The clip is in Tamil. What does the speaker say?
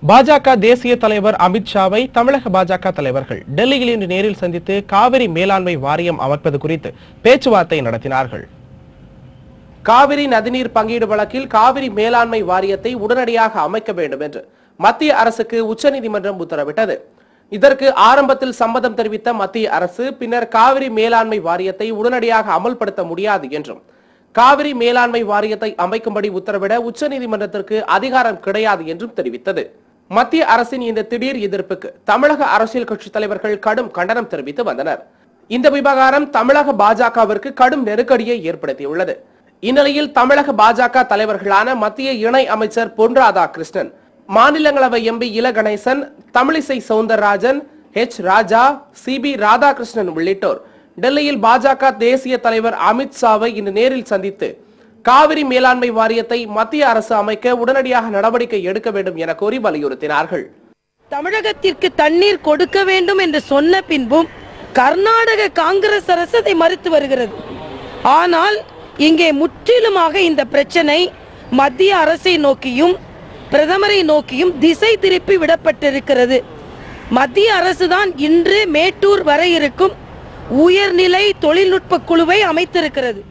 பாஜக தேசிய தலைவர் அமித்ஷாவை தமிழக பாஜக தலைவர்கள் டெல்லியில் இன்று நேரில் சந்தித்து காவிரி மேலாண்மை வாரியம் அமைப்பது குறித்து பேச்சுவார்த்தை நடத்தினார்கள் காவிரி நதிநீர் பங்கீடு வழக்கில் காவிரி மேலாண்மை வாரியத்தை உடனடியாக அமைக்க வேண்டும் என்று மத்திய அரசுக்கு உச்சநீதிமன்றம் உத்தரவிட்டது இதற்கு ஆரம்பத்தில் சம்மதம் தெரிவித்த மத்திய அரசு பின்னர் காவிரி மேலாண்மை வாரியத்தை உடனடியாக அமல்படுத்த முடியாது என்றும் காவிரி மேலாண்மை வாரியத்தை அமைக்கும்படி உத்தரவிட உச்சநீதிமன்றத்திற்கு அதிகாரம் கிடையாது என்றும் தெரிவித்தது மத்திய அரசின் இந்த திடீர் எதிர்ப்புக்கு தமிழக அரசியல் கட்சி தலைவர்கள் கடும் கண்டனம் தெரிவித்து வந்தனர் இந்த விவகாரம் தமிழக பாஜகவிற்கு கடும் நெருக்கடியை ஏற்படுத்தியுள்ளது இந்நிலையில் தமிழக பாஜக தலைவர்களான மத்திய இணை அமைச்சர் பொன் ராதாகிருஷ்ணன் மாநிலங்களவை MP La Ganesan Tamilisai Soundararajan H Raja C P Radhakrishnan உள்ளிட்டோர் டெல்லியில் பாஜக தேசிய தலைவர் அமித்ஷாவை இன்று நேரில் சந்தித்து காவிரி மேலாண்மை வாரியத்தை மத்திய அரசு அமைக்க உடனடியாக நடவடிக்கை எடுக்க வேண்டும் என கோரி வலியுறுத்தினார்கள் தமிழகத்திற்கு தண்ணீர் கொடுக்க வேண்டும் என்று சொன்ன பின்பும் கர்நாடக காங்கிரஸ் அரசு அதை மறுத்து வருகிறது ஆனால் இங்கே முற்றிலுமாக இந்த பிரச்சனை மத்திய அரசை நோக்கியும் பிரதமரை நோக்கியும் திசை திருப்பி விடப்பட்டிருக்கிறது மத்திய அரசுதான் இன்று மேட்டூர் வரை இருக்கும் உயர்நிலை தொழில்நுட்ப குழுவை அமைத்திருக்கிறது